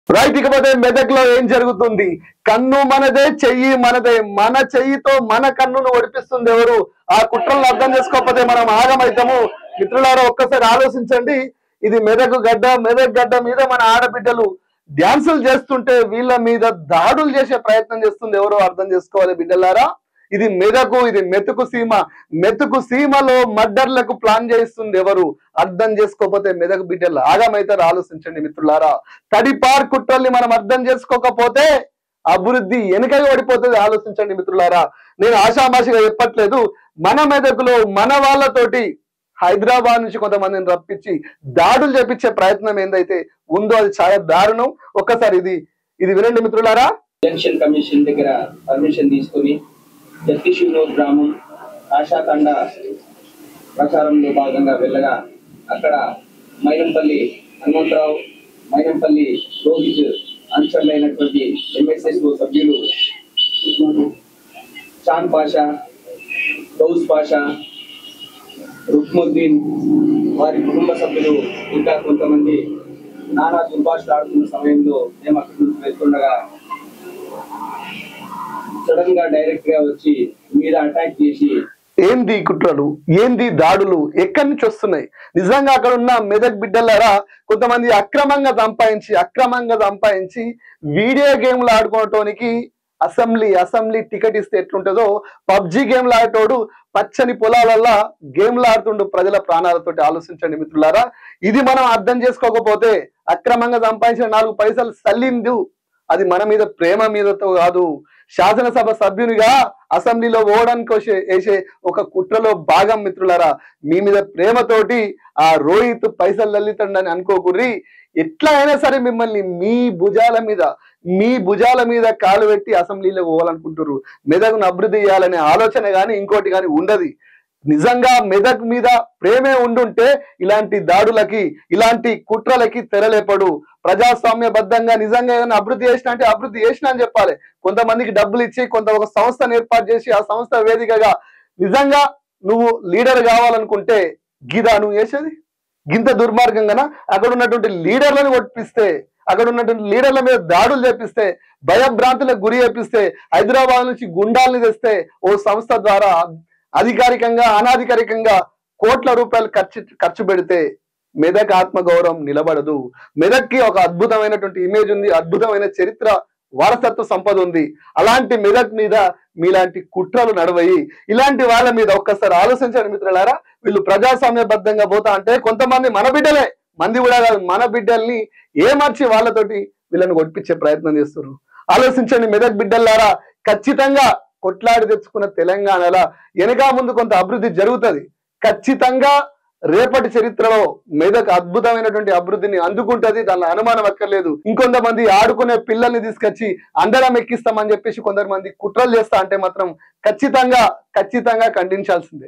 right ఇకపోతే మెదక్లో ఏం జరుగుతుంది కన్ను మనదే చెయ్యి మనదే మన చెయ్యితో మన కన్నును ఒడిపిస్తుంది ఎవరు ఆ కుట్రలను అర్థం చేసుకోకపోతే మనం ఆగమైతాము మిత్రులారా ఒక్కసారి ఆలోచించండి ఇది మెదక్ గడ్డ మెదక్ గడ్డ మీద మన ఆడబిడ్డలు డ్యాన్సులు చేస్తుంటే వీళ్ళ మీద దాడులు చేసే ప్రయత్నం చేస్తుంది ఎవరో అర్థం చేసుకోవాలి బిడ్డలారా ఇది మెదకు ఇది మెతుకు సీమ మెతుకు సీమలో మర్డర్లకు ప్లాన్ చేస్తుంది ఎవరు అర్థం చేసుకోకపోతే మెదకు బిడ్డలు ఆగమైతారు ఆలోచించండి మిత్రులారా తడిపార్ కుట్రల్ని మనం అర్థం చేసుకోకపోతే అభివృద్ధి వెనుకగా ఓడిపోతుంది ఆలోచించండి మిత్రులారా నేను ఆషామాషిగా చెప్పట్లేదు మన మెదకులో మన వాళ్ళతోటి హైదరాబాద్ నుంచి కొంతమందిని రప్పించి దాడులు చేపించే ప్రయత్నం ఏందైతే ఉందో అది చాలా దారుణం ఒక్కసారి ఇది ఇది వినండి మిత్రులారా ఎలక్షన్ కమిషన్ దగ్గర పర్మిషన్ తీసుకొని జగదీశ్వరూర్ గ్రామం ఆశాతండ ప్రచారంలో భాగంగా వెళ్ళగా అక్కడ మైనంపల్లి హనుమంతరావు మైనంపల్లి రోహిత్ అనుచరులైనటువంటి ఎంఎస్ఎస్ సభ్యులు చాన్ పాషా గౌస్ పాషా రుక్ముద్దీన్ వారి కుటుంబ సభ్యులు ఇంకా కొంతమంది నానా దుర్భాషలు ఆడుతున్న సమయంలో మేము అక్కడి నుంచి వెళ్తుండగా సడన్ గా డైరెక్ట్ గా వచ్చి మీద అటాక్ చేసి ఏంది ఈ కుట్రలు ఏంది దాడులు ఎక్కడి నుంచి వస్తున్నాయి నిజంగా అక్కడ ఉన్న మెదక్ బిడ్డలారా కొంతమంది అక్రమంగా సంపాదించి అక్రమంగా సంపాదించి వీడియో గేమ్లు ఆడుకోవటానికి అసెంబ్లీ అసెంబ్లీ టికెట్ ఇస్తే ఎట్లుంటుందో పబ్జి గేమ్లు ఆడేటోడు పచ్చని పొలాలల్లా గేమ్లు ఆడుతుండు ప్రజల ప్రాణాలతోటి ఆలోచించండి మిత్రులారా ఇది మనం అర్థం చేసుకోకపోతే అక్రమంగా సంపాదించిన నాలుగు పైసలు సల్లిందు అది మన మీద ప్రేమ మీదతో కాదు శాసనసభ సభ్యునిగా అసెంబ్లీలో ఓడడానికి వచ్చే వేసే ఒక కుట్రలో భాగం మిత్రులారా మీ మీద ప్రేమతోటి ఆ రోహిత్ పైసలు లల్లితండని అనుకోకుర్రి ఎట్లా అయినా సరే మిమ్మల్ని మీ భుజాల మీద మీ భుజాల మీద కాలు పెట్టి అసెంబ్లీలో పోవాలనుకుంటున్నారు మెదక్ను అభివృద్ధి చేయాలనే ఆలోచన కానీ ఇంకోటి కానీ ఉండదు నిజంగా మెదక్ మీద ప్రేమే ఉండుంటే ఇలాంటి దాడులకి ఇలాంటి కుట్రలకి తెరలేపడు ప్రజాస్వామ్యబద్ధంగా నిజంగా ఏదైనా అభివృద్ధి చేసిన అంటే అభివృద్ధి చేసిన అని చెప్పాలి కొంతమందికి డబ్బులు ఇచ్చి కొంత ఒక సంస్థను ఏర్పాటు చేసి ఆ సంస్థ వేదికగా నిజంగా నువ్వు లీడర్ కావాలనుకుంటే గీదా నువ్వు చేసేది గింత దుర్మార్గంగానా అక్కడ ఉన్నటువంటి లీడర్లను కొట్టిస్తే అక్కడ ఉన్నటువంటి లీడర్ల మీద దాడులు చేపిస్తే భయభ్రాంతులకు గురి చేపిస్తే హైదరాబాద్ నుంచి గుండాల్ని తెస్తే ఓ సంస్థ ద్వారా అధికారికంగా అనాధికారికంగా కోట్ల రూపాయలు ఖర్చు ఖర్చు పెడితే మెదక్ ఆత్మ గౌరవం నిలబడదు మెదక్కి ఒక అద్భుతమైనటువంటి ఇమేజ్ ఉంది అద్భుతమైన చరిత్ర వారసత్వ సంపద ఉంది అలాంటి మెదక్ మీద మీలాంటి కుట్రలు నడవయి ఇలాంటి వాళ్ళ మీద ఒక్కసారి ఆలోచించండి మిత్రులారా వీళ్ళు ప్రజాస్వామ్యబద్ధంగా పోతా అంటే కొంతమంది మన బిడ్డలే మంది కూడా కాదు మన బిడ్డల్ని ఏమర్చి వాళ్ళతోటి వీళ్ళని కొట్టించే ప్రయత్నం చేస్తున్నారు ఆలోచించండి మెదక్ బిడ్డలారా ఖచ్చితంగా కొట్లాడి తెచ్చుకున్న తెలంగాణలో వెనక ముందు కొంత అభివృద్ధి జరుగుతుంది ఖచ్చితంగా రేపటి చరిత్రలో మెదక్ అద్భుతమైనటువంటి అభివృద్ధిని అందుకుంటది దానిలో అనుమానం అక్కర్లేదు ఇంకొంతమంది ఆడుకునే పిల్లల్ని తీసుకొచ్చి అందరం ఎక్కిస్తామని చెప్పేసి కొందరు మంది కుట్రలు చేస్తా అంటే మాత్రం ఖచ్చితంగా ఖచ్చితంగా ఖండించాల్సిందే